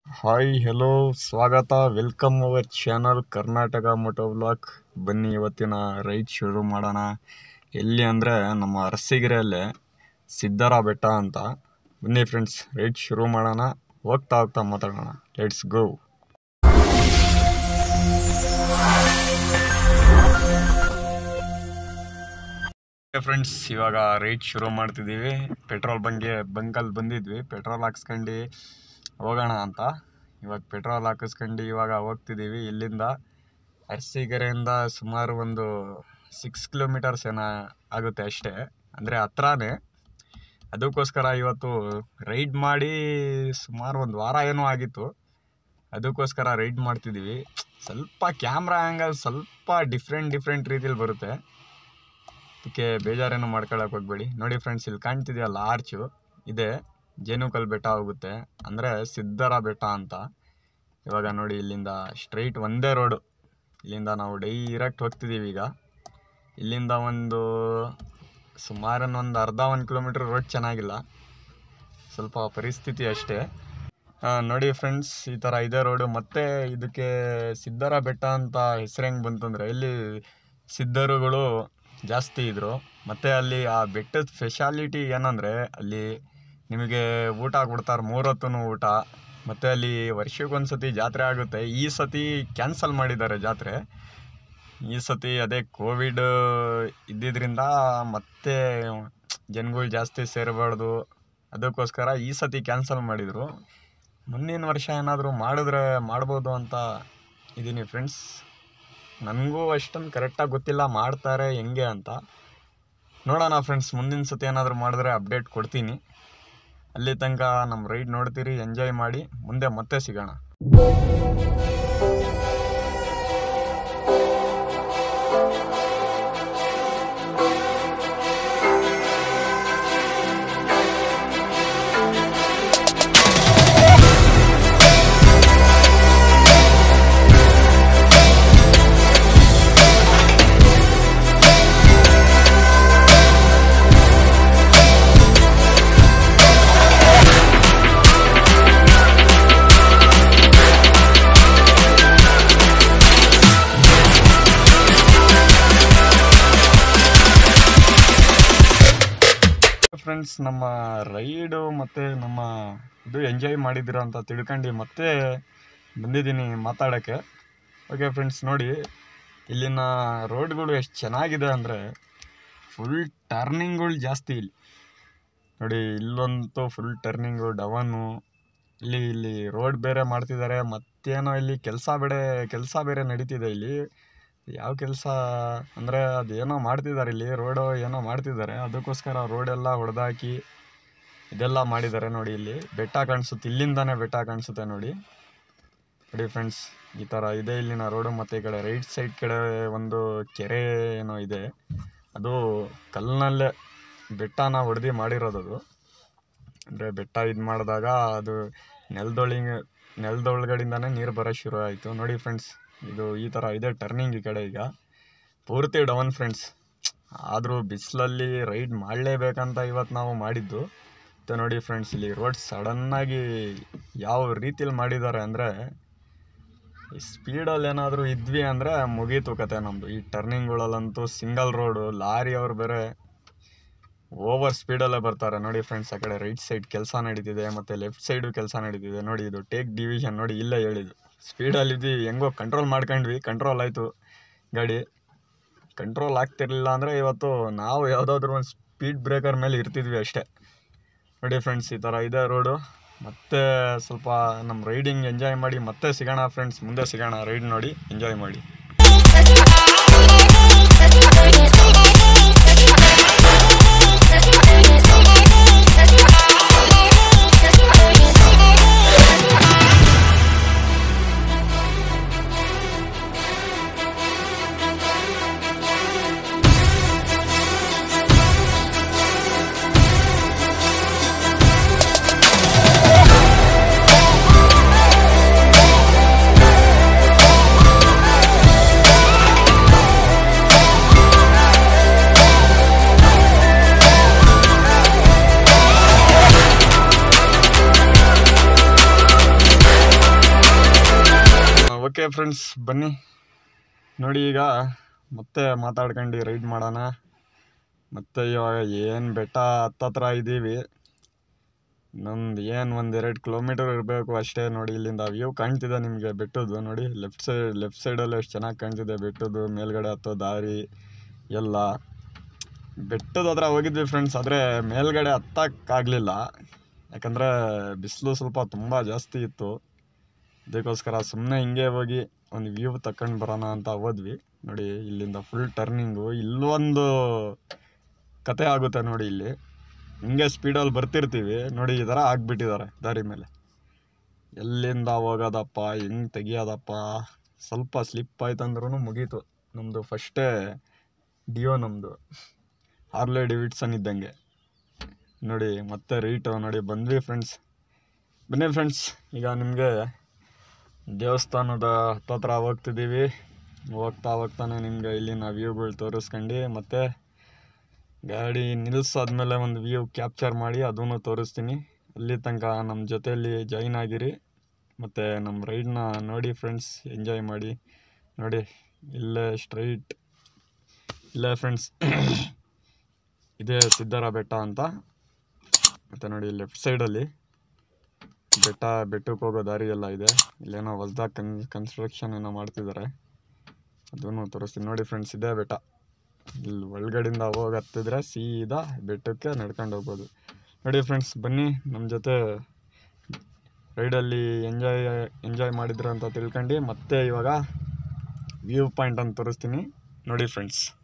hi hello ಸ್ವಾಗತ welcome our channel Karnataka moto vlog ಬನ್ನಿ ಇವತ್ತಿನ ರೈಡ್ ಶುರು ಮಾಡೋಣ ಎಲ್ಲಿ ಅಂದರೆ ನಮ್ಮ ಅರಸೀಕೆರೆಯಲ್ಲೇ ಸಿದ್ದರ ಬೆಟ್ಟ ಅಂತ ಬನ್ನಿ ಫ್ರೆಂಡ್ಸ್ ರೈಡ್ ಶುರು ಮಾಡೋಣ ಹೋಗ್ತಾ ಹೋಗ್ತಾ ಮಾತಾಡೋಣ ಲೆಟ್ಸ್ ಗೋ ಫ್ರೆಂಡ್ಸ್ ಇವಾಗ ರೈಡ್ ಶುರು ಮಾಡ್ತಿದ್ದೀವಿ ಪೆಟ್ರೋಲ್ ಬಂಕ್ಗೆ ಬಂಕಲ್ಲಿ ಬಂದಿದ್ವಿ ಪೆಟ್ರೋಲ್ ಹಾಕ್ಸ್ಕೊಂಡು ಹೋಗೋಣ ಅಂತ ಇವಾಗ ಪೆಟ್ರೋಲ್ ಹಾಕಿಸ್ಕೊಂಡು ಇವಾಗ ಹೋಗ್ತಿದ್ದೀವಿ ಇಲ್ಲಿಂದ ಅರಸೀಕೆರೆಯಿಂದ ಸುಮಾರು ಒಂದು ಸಿಕ್ಸ್ ಕಿಲೋಮೀಟರ್ಸ್ ಏನೋ ಆಗುತ್ತೆ ಅಷ್ಟೇ ಅಂದರೆ ಹತ್ರನೇ ಅದಕ್ಕೋಸ್ಕರ ಇವತ್ತು ರೈಡ್ ಮಾಡಿ ಸುಮಾರು ಒಂದು ವಾರ ಏನೋ ಆಗಿತ್ತು ಅದಕ್ಕೋಸ್ಕರ ರೈಡ್ ಮಾಡ್ತಿದ್ದೀವಿ ಸ್ವಲ್ಪ ಕ್ಯಾಮ್ರಾ ಆ್ಯಂಗಲ್ ಸ್ವಲ್ಪ ಡಿಫ್ರೆಂಟ್ ಡಿಫ್ರೆಂಟ್ ರೀತಿಲಿ ಬರುತ್ತೆ ಅದಕ್ಕೆ ಬೇಜಾರೇನು ಮಾಡ್ಕೊಳಕ್ಕೆ ಹೋಗ್ಬೇಡಿ ನೋಡಿ ಫ್ರೆಂಡ್ಸ್ ಇಲ್ಲಿ ಕಾಣ್ತಿದೆಯಲ್ಲ ಆರ್ಚು ಇದೆ ಜೇನುಕಲ್ ಬೆಟ್ಟ ಹೋಗುತ್ತೆ ಅಂದರೆ ಸಿದ್ದರ ಬೆಟ್ಟ ಅಂತ ಇವಾಗ ನೋಡಿ ಇಲ್ಲಿಂದ ಸ್ಟ್ರೈಟ್ ಒಂದೇ ರೋಡು ಇಲ್ಲಿಂದ ನಾವು ಡೈರೆಕ್ಟ್ ಹೋಗ್ತಿದ್ದೀವಿ ಈಗ ಇಲ್ಲಿಂದ ಒಂದು ಸುಮಾರು ಒಂದು ಅರ್ಧ ಒಂದು ಕಿಲೋಮೀಟ್ರ್ ರೋಡ್ ಚೆನ್ನಾಗಿಲ್ಲ ಸ್ವಲ್ಪ ಪರಿಸ್ಥಿತಿ ಅಷ್ಟೇ ಆ, ನೋಡಿ ಫ್ರೆಂಡ್ಸ್ ಈ ಥರ ಇದೆ ರೋಡು ಮತ್ತೆ ಇದಕ್ಕೆ ಸಿದ್ದರ ಬೆಟ್ಟ ಅಂತ ಹೆಸರು ಹೆಂಗೆ ಬಂತಂದರೆ ಇಲ್ಲಿ ಸಿದ್ಧರುಗಳು ಜಾಸ್ತಿ ಇದ್ದರು ಮತ್ತು ಅಲ್ಲಿ ಆ ಬೆಟ್ಟದ ಸ್ಪೆಷಾಲಿಟಿ ಏನಂದರೆ ಅಲ್ಲಿ ನಿಮಗೆ ಊಟ ಕೊಡ್ತಾರೆ ಮೂರೊತ್ತು ಊಟ ಮತ್ತು ಅಲ್ಲಿ ವರ್ಷಕ್ಕೊಂದು ಸತಿ ಜಾತ್ರೆ ಆಗುತ್ತೆ ಈ ಸತಿ ಕ್ಯಾನ್ಸಲ್ ಮಾಡಿದ್ದಾರೆ ಜಾತ್ರೆ ಈ ಸತಿ ಅದೇ ಕೋವಿಡ್ ಇದ್ದಿದ್ದರಿಂದ ಮತ್ತೆ ಜನಗಳು ಜಾಸ್ತಿ ಸೇರಬಾರ್ದು ಅದಕ್ಕೋಸ್ಕರ ಈ ಸತಿ ಕ್ಯಾನ್ಸಲ್ ಮಾಡಿದರು ಮುಂದಿನ ವರ್ಷ ಏನಾದರೂ ಮಾಡಿದ್ರೆ ಮಾಡ್ಬೋದು ಅಂತ ಇದ್ದೀನಿ ಫ್ರೆಂಡ್ಸ್ ನನಗೂ ಅಷ್ಟೊಂದು ಕರೆಕ್ಟಾಗಿ ಗೊತ್ತಿಲ್ಲ ಮಾಡ್ತಾರೆ ಹೆಂಗೆ ಅಂತ ನೋಡೋಣ ಫ್ರೆಂಡ್ಸ್ ಮುಂದಿನ ಸತಿ ಏನಾದರೂ ಮಾಡಿದ್ರೆ ಅಪ್ಡೇಟ್ ಕೊಡ್ತೀನಿ ಅಲ್ಲಿ ತನಕ ನಮ್ಮ ರೈಡ್ ನೋಡ್ತೀರಿ ಎಂಜಾಯ್ ಮಾಡಿ ಮುಂದೆ ಮತ್ತೆ ಸಿಗೋಣ ಫ್ರೆಂಡ್ಸ್ ನಮ್ಮ ರೈಡು ಮತ್ತು ನಮ್ಮ ಇದು ಎಂಜಾಯ್ ಮಾಡಿದ್ದೀರ ಅಂತ ತಿಳ್ಕೊಂಡು ಮತ್ತೆ ಬಂದಿದ್ದೀನಿ ಮಾತಾಡೋಕ್ಕೆ ಓಕೆ ಫ್ರೆಂಡ್ಸ್ ನೋಡಿ ಇಲ್ಲಿನ ರೋಡ್ಗಳು ಎಷ್ಟು ಚೆನ್ನಾಗಿದೆ ಅಂದರೆ ಫುಲ್ ಟರ್ನಿಂಗ್ಗಳು ಜಾಸ್ತಿ ಇಲ್ಲಿ ನೋಡಿ ಇಲ್ಲಂತೂ ಫುಲ್ ಟರ್ನಿಂಗು ಡವನು ಇಲ್ಲಿ ಇಲ್ಲಿ ರೋಡ್ ಬೇರೆ ಮಾಡ್ತಿದ್ದಾರೆ ಮತ್ತೇನೋ ಇಲ್ಲಿ ಕೆಲಸ ಬೇರೆ ಕೆಲಸ ಬೇರೆ ನಡೀತಿದೆ ಇಲ್ಲಿ ಯಾವ ಕೆಲಸ ಅಂದರೆ ಅದೇನೋ ಮಾಡ್ತಿದ್ದಾರೆ ಇಲ್ಲಿ ರೋಡು ಏನೋ ಮಾಡ್ತಿದ್ದಾರೆ ಅದಕ್ಕೋಸ್ಕರ ರೋಡೆಲ್ಲ ಹೊಡೆದಾಕಿ ಇದೆಲ್ಲ ಮಾಡಿದ್ದಾರೆ ನೋಡಿ ಇಲ್ಲಿ ಬೆಟ್ಟ ಕಾಣಿಸುತ್ತೆ ಇಲ್ಲಿಂದಾನೇ ಬೆಟ್ಟ ಕಾಣಿಸುತ್ತೆ ನೋಡಿ ನೋಡಿ ಫ್ರೆಂಡ್ಸ್ ಈ ಥರ ಇದೆ ಇಲ್ಲಿನ ರೋಡು ಮತ್ತು ಈ ಕಡೆ ರೈಟ್ ಸೈಡ್ ಕಡೆ ಒಂದು ಕೆರೆ ಏನೋ ಇದೆ ಅದು ಕಲ್ಲಿನಲ್ಲೇ ಬೆಟ್ಟನ ಹೊಡೆದು ಮಾಡಿರೋದು ಅದು ಅಂದರೆ ಬೆಟ್ಟ ಇದು ಮಾಡಿದಾಗ ಅದು ನೆಲದೊಳಗೆ ನೆಲದೊಳಗಡೆಯಿಂದನೇ ನೀರು ಬರೋ ಶುರು ಆಯಿತು ನೋಡಿ ಫ್ರೆಂಡ್ಸ್ ಇದು ಈ ಥರ ಇದೆ ಟರ್ನಿಂಗ್ ಈ ಕಡೆ ಈಗ ಪೂರ್ತಿ ಡೌನ್ ಫ್ರೆಂಡ್ಸ್ ಆದರೂ ಬಿಸಿಲಲ್ಲಿ ರೈಡ್ ಮಾಡಲೇಬೇಕಂತ ಇವತ್ತು ನಾವು ಮಾಡಿದ್ದು ಮತ್ತು ನೋಡಿ ಫ್ರೆಂಡ್ಸ್ ಇಲ್ಲಿ ರೋಡ್ ಸಡನ್ನಾಗಿ ಯಾವ ರೀತಿಲಿ ಮಾಡಿದ್ದಾರೆ ಅಂದರೆ ಈ ಸ್ಪೀಡಲ್ಲಿ ಏನಾದರೂ ಇದ್ವಿ ಅಂದರೆ ಮುಗೀತು ಕತೆ ನಮ್ಮದು ಈ ಟರ್ನಿಂಗ್ಗಳಲ್ಲಂತೂ ಸಿಂಗಲ್ ರೋಡು ಲಾರಿ ಅವ್ರು ಬೇರೆ ಓವರ್ ಸ್ಪೀಡಲ್ಲೇ ಬರ್ತಾರೆ ನೋಡಿ ಫ್ರೆಂಡ್ಸ್ ಆ ಕಡೆ ರೈಟ್ ಸೈಡ್ ಕೆಲಸ ನಡೀತಿದೆ ಮತ್ತು ಲೆಫ್ಟ್ ಸೈಡು ಕೆಲಸ ನಡೀತಿದೆ ನೋಡಿ ಇದು ಟೇಕ್ ಡಿವಿಷನ್ ನೋಡಿ ಇಲ್ಲೇ ಹೇಳಿದ್ದು ಸ್ಪೀಡಲ್ಲಿ ಇದ್ವಿ ಹೆಂಗೋ ಕಂಟ್ರೋಲ್ ಮಾಡ್ಕೊಂಡ್ವಿ ಕಂಟ್ರೋಲ್ ಆಯಿತು ಗಾಡಿ ಕಂಟ್ರೋಲ್ ಆಗ್ತಿರ್ಲಿಲ್ಲ ಅಂದರೆ ಇವತ್ತು ನಾವು ಯಾವುದಾದ್ರೂ ಒಂದು ಸ್ಪೀಡ್ ಬ್ರೇಕರ್ ಮೇಲೆ ಇರ್ತಿದ್ವಿ ಅಷ್ಟೇ ನೋಡಿ ಫ್ರೆಂಡ್ಸ್ ಈ ಥರ ಇದೆ ರೋಡು ಮತ್ತೆ ಸ್ವಲ್ಪ ನಮ್ಮ ರೈಡಿಂಗ್ ಎಂಜಾಯ್ ಮಾಡಿ ಮತ್ತೆ ಸಿಗೋಣ ಫ್ರೆಂಡ್ಸ್ ಮುಂದೆ ಸಿಗೋಣ ರೈಡ್ ನೋಡಿ ಎಂಜಾಯ್ ಮಾಡಿ ಓಕೆ ಫ್ರೆಂಡ್ಸ್ ಬನ್ನಿ ನೋಡಿ ಈಗ ಮತ್ತೆ ಮಾತಾಡ್ಕೊಂಡು ರೈಡ್ ಮಾಡೋಣ ಮತ್ತೆ ಇವಾಗ ಏನು ಬೆಟ್ಟ ಹತ್ತತ್ರ ಇದ್ದೀವಿ ನಮ್ದು ಏನು ಒಂದೆರಡು ಕಿಲೋಮೀಟರ್ ಇರಬೇಕು ಅಷ್ಟೇ ನೋಡಿ ಇಲ್ಲಿಂದ ವ್ಯೂ ಕಾಣ್ತಿದೆ ನಿಮಗೆ ಬೆಟ್ಟದ್ದು ನೋಡಿ ಲೆಫ್ಟ್ ಸೈಡ್ ಲೆಫ್ಟ್ ಸೈಡಲ್ಲಿ ಎಷ್ಟು ಚೆನ್ನಾಗಿ ಕಾಣ್ತಿದೆ ಬೆಟ್ಟದ್ದು ಮೇಲ್ಗಡೆ ಹತ್ತೋ ದಾರಿ ಎಲ್ಲ ಬೆಟ್ಟದ ಹತ್ರ ಹೋಗಿದ್ವಿ ಫ್ರೆಂಡ್ಸ್ ಆದರೆ ಮೇಲ್ಗಡೆ ಹತ್ತಕ್ಕಾಗಲಿಲ್ಲ ಯಾಕಂದರೆ ಬಿಸಿಲು ಸ್ವಲ್ಪ ತುಂಬ ಜಾಸ್ತಿ ಇತ್ತು ಅದಕ್ಕೋಸ್ಕರ ಸುಮ್ಮನೆ ಹಿಂಗೆ ಹೋಗಿ ಒಂದು ವ್ಯೂ ತಕೊಂಡು ಬರೋಣ ಅಂತ ಹೋದ್ವಿ ನೋಡಿ ಇಲ್ಲಿಂದ ಫುಲ್ ಟರ್ನಿಂಗು ಇಲ್ಲೊಂದು ಕತೆ ಆಗುತ್ತೆ ನೋಡಿ ಇಲ್ಲಿ ಹಿಂಗೆ ಸ್ಪೀಡಲ್ಲಿ ಬರ್ತಿರ್ತೀವಿ ನೋಡಿ ಈ ಥರ ಆಗ್ಬಿಟ್ಟಿದ್ದಾರೆ ದಾರಿ ಮೇಲೆ ಎಲ್ಲಿಂದ ಹೋಗೋದಪ್ಪ ಹೆಂಗೆ ತೆಗಿಯೋದಪ್ಪ ಸ್ವಲ್ಪ ಸ್ಲಿಪ್ ಆಯ್ತಂದ್ರೂ ಮುಗೀತು ನಮ್ಮದು ಫಸ್ಟೇ ಡಿಯೋ ನಮ್ಮದು ಹಾರ್ಲೆ ಡಿವಿಡ್ಸನ್ ಇದ್ದಂಗೆ ನೋಡಿ ಮತ್ತೆ ರೈಟು ನೋಡಿ ಬಂದ್ವಿ ಫ್ರೆಂಡ್ಸ್ ಬನ್ನಿ ಫ್ರೆಂಡ್ಸ್ ಈಗ ನಿಮಗೆ ದೇವಸ್ಥಾನದ ಹತ್ತತ್ರ ಹೋಗ್ತಿದ್ದೀವಿ ಹೋಗ್ತಾ ಹೋಗ್ತಾನೆ ನಿಮಗೆ ಇಲ್ಲಿನ ವ್ಯೂಗಳು ತೋರಿಸ್ಕೊಂಡು ಮತ್ತು ಗಾಡಿ ನಿಲ್ಲಿಸಾದ್ಮೇಲೆ ಒಂದು ವ್ಯೂ ಕ್ಯಾಪ್ಚರ್ ಮಾಡಿ ಅದನ್ನು ತೋರಿಸ್ತೀನಿ ಅಲ್ಲಿ ತನಕ ನಮ್ಮ ಜೊತೆಯಲ್ಲಿ ಜಾಯಿನ್ ಆಗಿರಿ ಮತ್ತು ನಮ್ಮ ರೈಡ್ನ ನೋಡಿ ಫ್ರೆಂಡ್ಸ್ ಎಂಜಾಯ್ ಮಾಡಿ ನೋಡಿ ಇಲ್ಲೇ ಸ್ಟ್ರೈಟ್ ಇಲ್ಲೇ ಫ್ರೆಂಡ್ಸ್ ಇದೇ ಸಿದ್ಧರ ಬೆಟ್ಟ ಅಂತ ಮತ್ತು ನೋಡಿ ಲೆಫ್ಟ್ ಸೈಡಲ್ಲಿ ಬೆಟ್ಟ ಬೆಟ್ಟಕ್ಕೆ ಹೋಗೋ ದಾರಿ ಎಲ್ಲ ಇದೆ ಇಲ್ಲೇನೋ ಹೊಸ್ದಾಗಿ ಕನ್ ಕನ್ಸ್ಟ್ರಕ್ಷನ್ ಏನೋ ಮಾಡ್ತಿದ್ದಾರೆ ಅದನ್ನು ತೋರಿಸ್ತೀನಿ ನೋಡಿ ಫ್ರೆಂಡ್ಸ್ ಇದೇ ಬೆಟ್ಟ ಇಲ್ಲಿ ಒಳಗಡೆಯಿಂದ ಹೋಗಿ ಹತ್ತಿದ್ರೆ ಸೀದಾ ಬೆಟ್ಟಕ್ಕೆ ನಡ್ಕೊಂಡು ಹೋಗ್ಬೋದು ನೋಡಿ ಫ್ರೆಂಡ್ಸ್ ಬನ್ನಿ ನಮ್ಮ ಜೊತೆ ರೈಡಲ್ಲಿ ಎಂಜಾಯ್ ಎಂಜಾಯ್ ಮಾಡಿದ್ರು ಅಂತ ತಿಳ್ಕೊಂಡು ಮತ್ತೆ ಇವಾಗ ವ್ಯೂ ಪಾಯಿಂಟ್ ಅಂತ ತೋರಿಸ್ತೀನಿ ನೋಡಿ ಫ್ರೆಂಡ್ಸ್